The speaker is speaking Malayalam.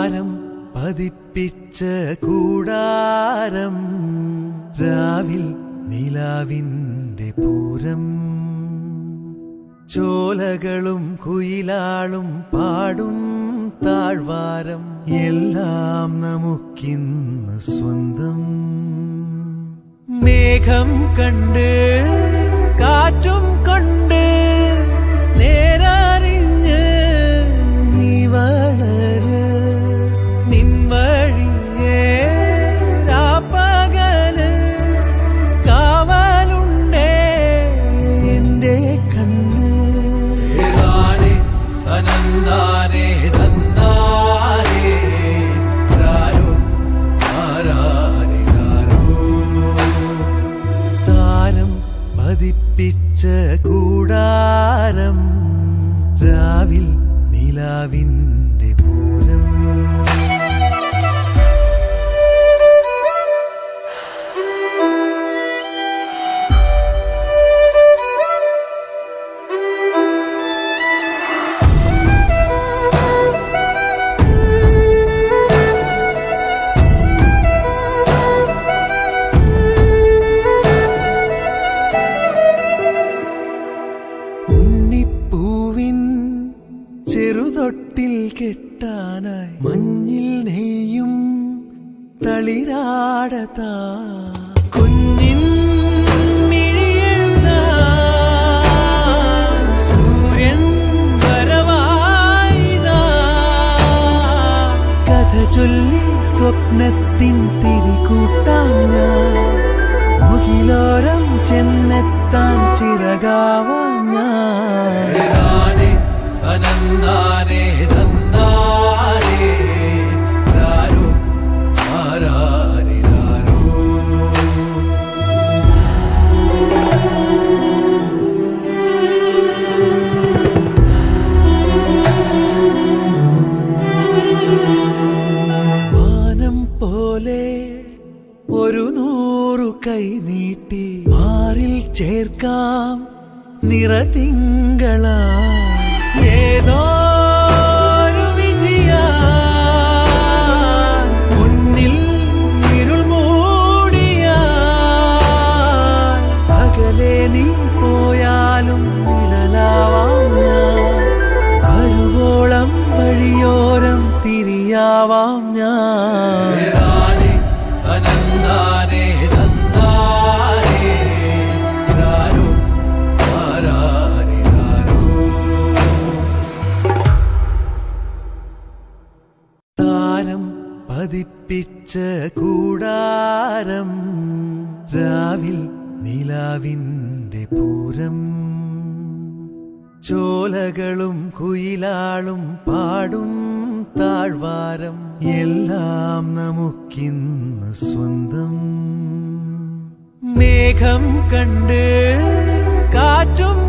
താരം പതിപ്പിച്ച കൂടാരം രാവിൽ നിലാവിൻ്റെ പൂരം ചോലകളും കുയിലാളും പാടും താഴ്വാരം എല്ലാം നമുക്കിന്ന് സ്വന്തം മേഘം കണ്ട് കാറ്റും കൊണ്ട് നേരറിഞ്ഞ് നീ വളര് നിൻ വഴിയേ രാപ്പകല് കാവലുണ്ടേ എന്റെ കണ്ണ് ഏതാനേ അനന്താനേ തന്നാരേ രാരോ ആരാരിരാരോ താരം പതിപ്പിച്ച കൂടാരം രാവിൽ നിലാവിൻ്റെ പൂരം ഉണ്ണിപ്പൂവിൻ ചെറുതൊട്ടിൽ കെട്ടാനായി മഞ്ഞിൽ നെയ്യും തളിരാടതാ കുഞ്ഞിൻ മിഴിയെഴുതാൻ സൂര്യൻ വരവായിതാ കഥ ചൊല്ലി സ്വപ്നത്തിൻ തിരികൂട്ടാം ഞാൻ മുകിലോരം ചെന്നെത്താൻ ചിറകാവാം ഞാൻ അനന്താനേ തന്നാരേ രാരോ ആരാരിരാരോ വാനം പോലെ ഒരു നൂറു കൈ നീട്ടി മാറിൽ ചേർക്കാം നിറതിങ്കള ഏതോ ഒരു വിധിയാ മുന്നിൽ ഇരുൾ മൂടിയാ അകലെ നീ പോയാലും നിഴലാവാം ഞാൻ വരുവോളം വഴിയോരം തിരിയാവാം ഞാൻ അനന്താനേ തന്നാരേ രാരോ ആരാരിരാരോ താരം പതിപ്പിച്ച കൂടാരം രാവിൽ നിലാവിൻ്റെ പൂരം ചോലകളും കുയിലാളും പാടും താഴ്വാരം എല്ലാം നമുക്കിന്ന് സ്വന്തം മേഘം കണ്ട് കാറ്റും